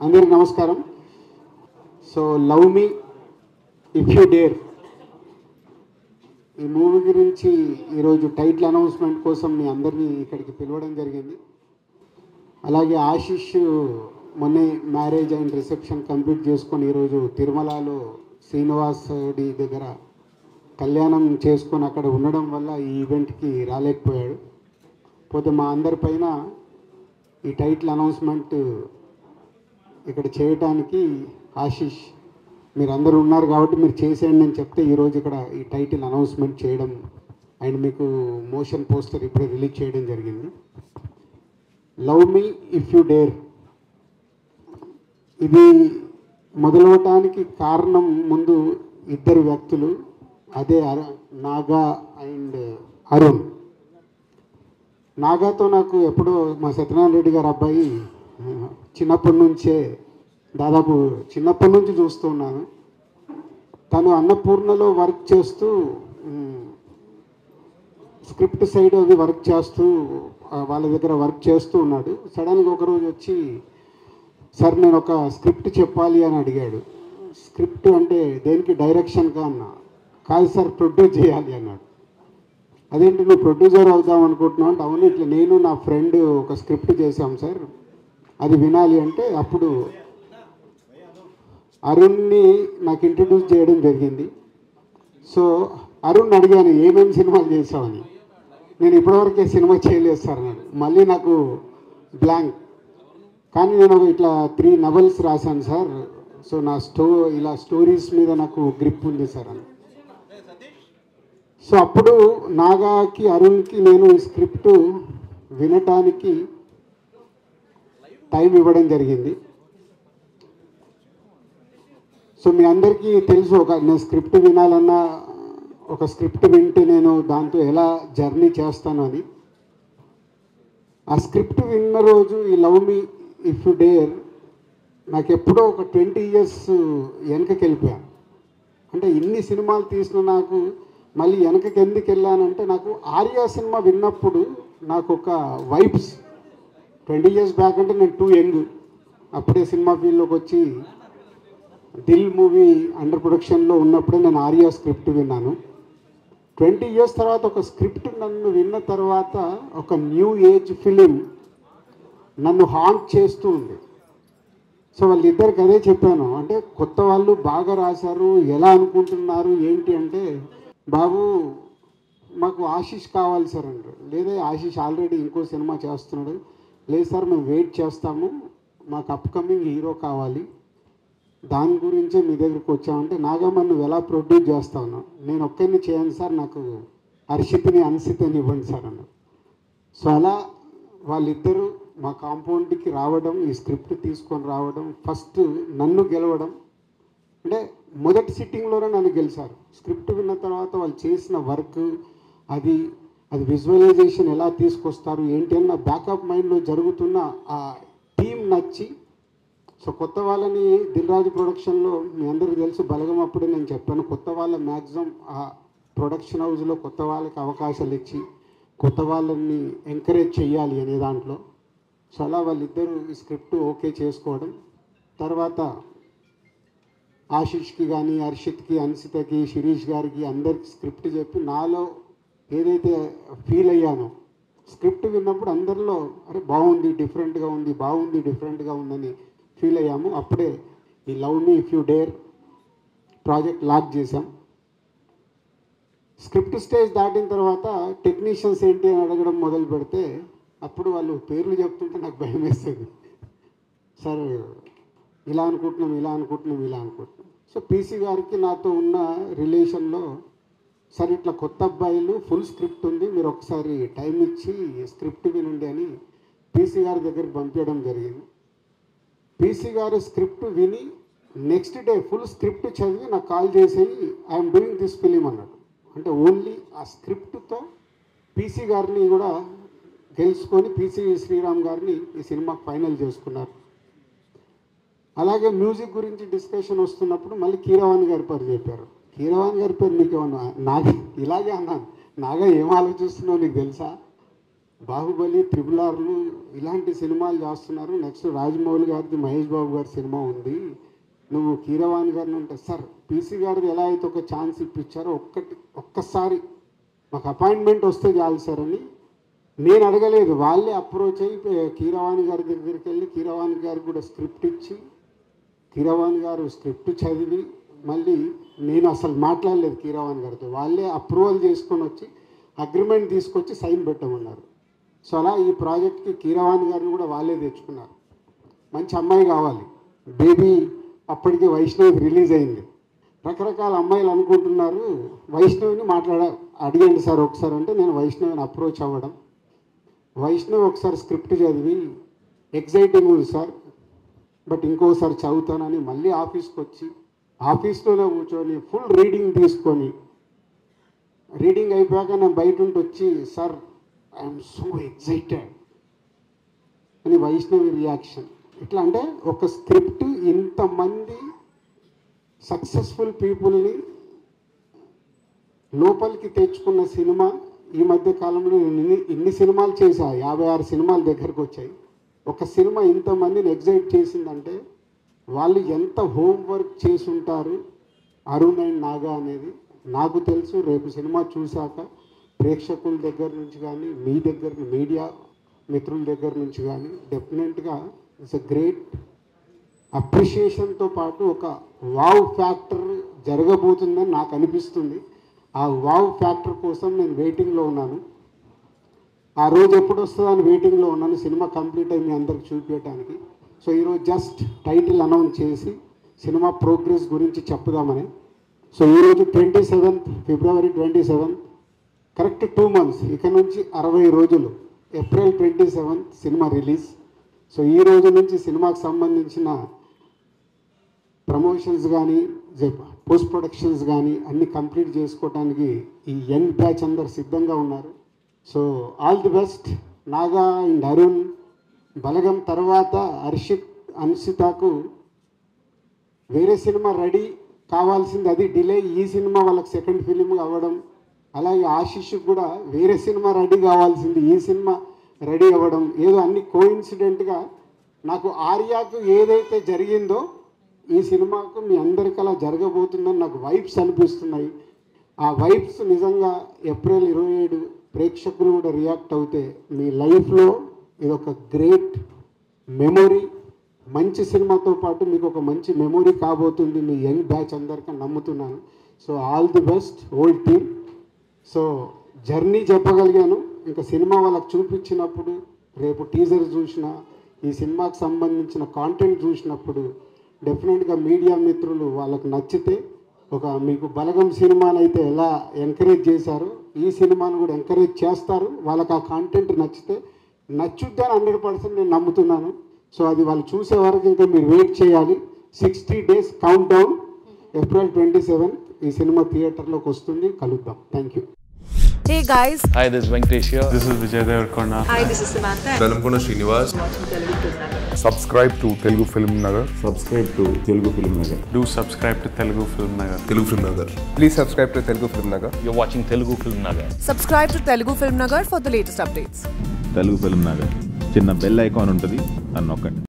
అందరికి నమస్కారం so love me if you dare ఈ మూవీ గురించి ఈరోజు టైటిల్ అనౌన్స్మెంట్ కోసం మీ అందరినీ ఇక్కడికి పిలవడం జరిగింది అలాగే ఆశిష్ మొన్నే మ్యారేజ్ అండ్ రిసెప్షన్ కంప్లీట్ చేసుకొని ఈరోజు తిరుమలలో శ్రీనివాసుడి దగ్గర కళ్యాణం చేసుకొని అక్కడ ఉండడం వల్ల ఈ ఈవెంట్కి రాలేకపోయాడు పోతే మా అందరిపైన ఈ టైటిల్ అనౌన్స్మెంట్ ఇక్కడ చేయటానికి ఆశిష్ మీరు అందరూ ఉన్నారు కాబట్టి మీరు చేసేయండి అని చెప్తే ఈరోజు ఇక్కడ ఈ టైటిల్ అనౌన్స్మెంట్ చేయడం అండ్ మీకు మోషన్ పోస్టర్ ఇప్పుడే రిలీజ్ చేయడం జరిగింది love me if you dare ఇది మొదలవటానికి కారణం ముందు ఇద్దరు వ్యక్తులు అదే అర- నాగా అండ్ అరుణ్ నాగాతో నాకు ఎప్పుడో మా సత్యనారాయణ రెడ్డి గారు అబ్బాయి ఆ, చిన్నప్పటి నుంచే దాదాపు చిన్నప్పటి నుంచి చూస్తూ ఉన్నాను తను అన్నపూర్ణలో వర్క్ చేస్తూ ఉమ్, స్క్రిప్ట్ సైడ్ అది వర్క్ చేస్తూ ఆ, వాళ్ళ దగ్గర వర్క్ చేస్తూ ఉన్నాడు సడన్గా ఒకరోజు వచ్చి సార్ నేను ఒక స్క్రిప్ట్ చెప్పాలి అని అడిగాడు స్క్రిప్ట్ అంటే దేనికి డైరెక్షన్గా అన్నా కాదు సార్ ప్రొడ్యూస్ చేయాలి అన్నాడు అదేంటి నువ్వు ప్రొడ్యూసర్ అవుదాం అనుకుంటున్నావు అంటే అవును ఇట్లా నేను నా ఫ్రెండ్ ఒక స్క్రిప్ట్ చేశాం సార్ అది వినాలి అంటే అప్పుడు అరుణ్ని నాకు ఇంట్రడ్యూస్ చేయడం జరిగింది సో అరుణ్ అడిగాను ఏమేమి సినిమాలు చేసావని నేను ఇప్పటివరకే సినిమా చేయలేదు సార్ అన్నాడు మళ్ళీ నాకు బ్లాంక్ కానీ నేను ఒక ఇట్లా త్రీ నవల్స్ రాశాను సార్ సో నా స్టో ఇలా స్టోరీస్ మీద నాకు గ్రిప్ ఉంది సార్ అని సో అప్పుడు నాగాకి అరుణ్కి నేను ఈ స్క్రిప్ట్ వినటానికి టైం ఇవ్వడం జరిగింది సో మీ అందరికీ తెలుసు ఒక నేను స్క్రిప్ట్ వినాలన్నా ఒక స్క్రిప్ట్ వింటే నేను దాంతో ఎలా జర్నీ చేస్తాను అని ఆ స్క్రిప్ట్ విన్న రోజు ఈ love me if you dare నాకు ఎప్పుడో ఒక ట్వంటీ ఇయర్స్ వెనకకి వెళ్ళిపోయాను అంటే ఇన్ని సినిమాలు తీసిన నాకు మళ్ళీ వెనకకి ఎందుకు వెళ్ళానంటే నాకు ఆర్యా సినిమా విన్నప్పుడు నాకు ఒక వైబ్స్ ట్వంటీ ఇయర్స్ బ్యాక్ అంటే నేను టూ యంగ్ అప్పుడే సినిమా ఫీల్డ్లోకి వచ్చి దిల్ మూవీ అండర్ ప్రొడక్షన్లో ఉన్నప్పుడే నేను ఆర్యా స్క్రిప్ట్ విన్నాను ట్వంటీ ఇయర్స్ తర్వాత ఒక స్క్రిప్ట్ నన్ను విన్న తర్వాత ఒక న్యూ ఏజ్ ఫిలిం నన్ను హాంట్ చేస్తూ ఉంది సో వాళ్ళిద్దరికి అదే చెప్పాను అంటే కొత్త వాళ్ళు బాగా రాశారు ఎలా అనుకుంటున్నారు ఏంటి అంటే బాబు మాకు ఆశీష్ కావాలి సార్ అంటారు లేదా ఆశీష్ ఆల్రెడీ ఇంకో సినిమా చేస్తున్నాడు లేదు సార్ మేము వెయిట్ చేస్తాము మాకు అప్కమింగ్ హీరో కావాలి దాని గురించే మీ దగ్గరికి వచ్చామంటే నాగమ్మ నువ్వు ఎలా ప్రొడ్యూస్ చేస్తావు నేను ఒక్కరిని చేయను సార్ నాకు హర్షిత్ని అన్సితని ఇవ్వండి సార్ అన్నారు సో అలా వాళ్ళిద్దరూ మా కాంపౌండ్కి రావడం ఈ స్క్రిప్ట్ తీసుకొని రావడం ఫస్ట్ నన్ను గెలవడం అంటే మొదటి సిట్టింగ్లోనే నన్ను గెలిచారు స్క్రిప్ట్ విన్న తర్వాత వాళ్ళు చేసిన వర్క్ అది అది విజువలైజేషన్ ఎలా తీసుకొస్తారు ఏంటి అని నా బ్యాకప్ మైండ్లో జరుగుతున్న ఆ టీం నచ్చి సో కొత్త వాళ్ళని దిల్రాజు ప్రొడక్షన్లో మీ అందరికీ తెలుసు బలగం అప్పుడే నేను చెప్పాను కొత్త వాళ్ళ మ్యాక్సిమం ఆ ప్రొడక్షన్ హౌస్లో కొత్త వాళ్ళకి అవకాశాలు ఇచ్చి కొత్త వాళ్ళని ఎంకరేజ్ చేయాలి అనే దాంట్లో సో అలా వాళ్ళిద్దరూ ఈ స్క్రిప్ట్ ఓకే చేసుకోవడం తర్వాత ఆశిష్కి కానీ హర్షిత్కి అన్సితకి శిరీష్ గారికి అందరికి స్క్రిప్ట్ చెప్పి నాలో ఏదైతే ఫీల్ అయ్యానో స్క్రిప్ట్ విన్నప్పుడు అందరిలో అరే బాగుంది డిఫరెంట్గా ఉంది బాగుంది డిఫరెంట్గా ఉందని ఫీల్ అయ్యాము అప్పుడే ఈ love me if you dare project lock చేశాం స్క్రిప్ట్ స్టేజ్ దాటిన తర్వాత టెక్నీషియన్స్ ఏంటి అని అడగడం మొదలు పెడితే అప్పుడు వాళ్ళు పేర్లు చెప్తుంటే నాకు భయం వేస్తుంది సార్ ఇలా అనుకుంటున్నాం ఇలా అనుకుంటున్నాం ఇలా అనుకుంటున్నాం సో పీసీ గారికి నాతో ఉన్న రిలేషన్లో సార్ ఇట్లా కొత్త అబ్బాయిలు ఫుల్ స్క్రిప్ట్ ఉంది మీరు ఒకసారి టైం ఇచ్చి స్క్రిప్ట్ వినండి అని పీసీ గారి దగ్గరికి పంపించడం జరిగింది పీసీ గారు స్క్రిప్ట్ విని నెక్స్ట్ డే ఫుల్ స్క్రిప్ట్ చదివి నాకు కాల్ చేసి ఐఎమ్ డూయింగ్ దిస్ ఫిలిం అన్నాడు అంటే ఓన్లీ ఆ స్క్రిప్ట్తో పీసీ గారిని కూడా గెలుచుకొని పీసీ శ్రీరామ్ గారిని ఈ సినిమా ఫైనల్ చేసుకున్నారు అలాగే మ్యూజిక్ గురించి డిస్కషన్ వస్తున్నప్పుడు మళ్ళీ కీరవాణి గారి పేరు చెప్పారు కీరవాణి గారి పేరు నీకు ఏమన్నా నాగా ఇలాగే అన్నాను నాగా ఏం ఆలోచిస్తున్నావు నీకు తెలుసా బాహుబలి త్రిబుల్ ఆర్లు ఇలాంటి సినిమాలు చేస్తున్నారు నెక్స్ట్ రాజమౌళి గారిది మహేష్ బాబు గారి సినిమా ఉంది నువ్వు కీరవాణి గారిని అంటే సార్ పీసీ గారిది ఎలా అయితే ఒక ఛాన్స్ ఇప్పించారో ఒక్కటి ఒక్కసారి మాకు అపాయింట్మెంట్ వస్తే చాలు సార్ అని నేను అడగలేదు వాళ్ళే అప్రోచ్ అయ్యి కీరవాణి గారి దగ్గరికి వెళ్ళి కీరవాణి గారికి కూడా స్క్రిప్ట్ ఇచ్చి కీరవాణి గారు స్క్రిప్ట్ చదివి మళ్ళీ నేను అసలు మాట్లాడలేదు కీరవాణి గారితో వాళ్ళే అప్రూవల్ చేసుకొని వచ్చి అగ్రిమెంట్ తీసుకొచ్చి సైన్ పెట్టమన్నారు సో అలా ఈ ప్రాజెక్ట్కి కీరవాణి గారిని కూడా వాళ్ళే తెచ్చుకున్నారు మంచి అమ్మాయి కావాలి బేబీ అప్పటికే వైష్ణవి రిలీజ్ అయింది రకరకాల అమ్మాయిలు అనుకుంటున్నారు వైష్ణవిని మాట్లాడ అడిగండి సార్ ఒకసారి అంటే నేను వైష్ణవిని అప్రోచ్ అవ్వడం వైష్ణవి ఒకసారి స్క్రిప్ట్ చదివి ఎగ్జైటింగ్ ఉంది సార్ బట్ ఇంకోసారి చదువుతానని మళ్ళీ ఆఫీస్కి వచ్చి ఆఫీస్లోనే కూర్చొని ఫుల్ రీడింగ్ తీసుకొని రీడింగ్ అయిపోయాక నేను బయట ఉండి వచ్చి సార్ ఐఎమ్ సో ఎగ్జైటెడ్ అని వైష్ణవి రియాక్షన్ ఎట్లా అంటే ఒక స్క్రిప్ట్ ఇంతమంది సక్సెస్ఫుల్ పీపుల్ని లోపలికి తెచ్చుకున్న సినిమా ఈ మధ్య కాలంలో నేను ఇన్ని ఇన్ని సినిమాలు చేశా యాభై ఆరు సినిమాలు దగ్గరకు వచ్చాయి ఒక సినిమా ఇంతమందిని ఎగ్జైట్ చేసిందంటే వాళ్ళు ఎంత హోంవర్క్ చేసి ఉంటారు అరుణ్ అండ్ నాగా అనేది నాకు తెలుసు రేపు సినిమా చూశాక ప్రేక్షకుల దగ్గర నుంచి కానీ మీ దగ్గర మీడియా మిత్రుల దగ్గర నుంచి కానీ డెఫినెట్గా ఇట్స్ అ గ్రేట్ అప్రిషియేషన్తో పాటు ఒక వావ్ ఫ్యాక్టర్ జరగబోతుందని నాకు అనిపిస్తుంది ఆ వావ్ ఫ్యాక్టర్ కోసం నేను వెయిటింగ్లో ఉన్నాను ఆ రోజు ఎప్పుడు వస్తుందని వెయిటింగ్లో ఉన్నాను సినిమా కంప్లీట్ అయి మీ అందరికి చూపించడానికి సో ఈరోజు జస్ట్ టైటిల్ అనౌన్స్ చేసి సినిమా ప్రోగ్రెస్ గురించి చెప్పుదామని సో ఈరోజు twenty seventh February twenty seventh correct two months ఇక నుంచి అరవై రోజులు April twenty seventh cinema release so ఈ రోజు నుంచి సినిమాకి సంబంధించిన ప్రమోషన్స్ కానీ పోస్ట్ ప్రొడక్షన్స్ కానీ అన్ని కంప్లీట్ చేసుకోవడానికి ఈ యంగ్ బ్యాచ్ అందరు సిద్ధంగా ఉన్నారు so all the best Naga and Arun Balagam తర్వాత హర్షిత్ అన్షితకు వేరే సినిమా రెడీ కావాల్సింది అది డిలే ఈ సినిమా వాళ్ళకి సెకండ్ ఫిలిం అవ్వడం అలాగే ఆశిష్ కూడా వేరే సినిమా రెడీ కావాల్సింది ఈ సినిమా రెడీ అవ్వడం ఏదో అన్ని కోఇన్సిడెంట్గా నాకు ఆర్యాకు ఏదైతే జరిగిందో ఈ సినిమాకు మీ అందరికీ అలా జరగబోతుందని నాకు వైబ్స్ అనిపిస్తున్నాయి ఆ వైబ్స్ నిజంగా ఏప్రిల్ ఇరవై ఏడు ప్రేక్షకులు కూడా రియాక్ట్ అవుతే మీ లైఫ్లో ఇది ఒక గ్రేట్ మెమొరీ మంచి సినిమాతో పాటు మీకు ఒక మంచి మెమొరీ కాబోతుంది మీ యంగ్ బ్యాచ్ అందరికీ నమ్ముతున్నాను so all the best old team so journey చెప్పగలిగాను ఇంకా సినిమా వాళ్ళకి చూపించినప్పుడు రేపు టీజర్ చూసినా ఈ సినిమాకి సంబంధించిన కాంటెంట్ చూసినప్పుడు డెఫినెట్గా మీడియా మిత్రులు వాళ్ళకు నచ్చితే ఒక మీకు బలగం సినిమాని అయితే ఎలా ఎంకరేజ్ చేశారో ఈ సినిమాను కూడా ఎంకరేజ్ చేస్తారు వాళ్ళకి ఆ కాంటెంట్ నచ్చితే నచ్చుద్దని హండ్రెడ్ పర్సెంట్ నేను నమ్ముతున్నాను సో అది వాళ్ళు చూసే వరకు ఇంకా మీరు వెయిట్ చేయాలి sixty days countdown April twenty seven ఈ సినిమా థియేటర్లోకి వస్తుంది కలుద్దాం thank you Hey guys, Hi, this is Venkatesh here. This is Vijay Devarkonda. hi, this is Samantha. Velankonda Srinivas subscribe to Telugu Film Nagar. Subscribe to Telugu film Nagar Do subscribe to Telugu Film Nagar. Telugu film Nagar Please subscribe to Telugu Film Nagar. You're watching Telugu Film Nagar. Subscribe to Telugu Film Nagar for the latest updates. Telugu film Nagar చిన్న bell icon ఉంటుంది అని నొక్కండి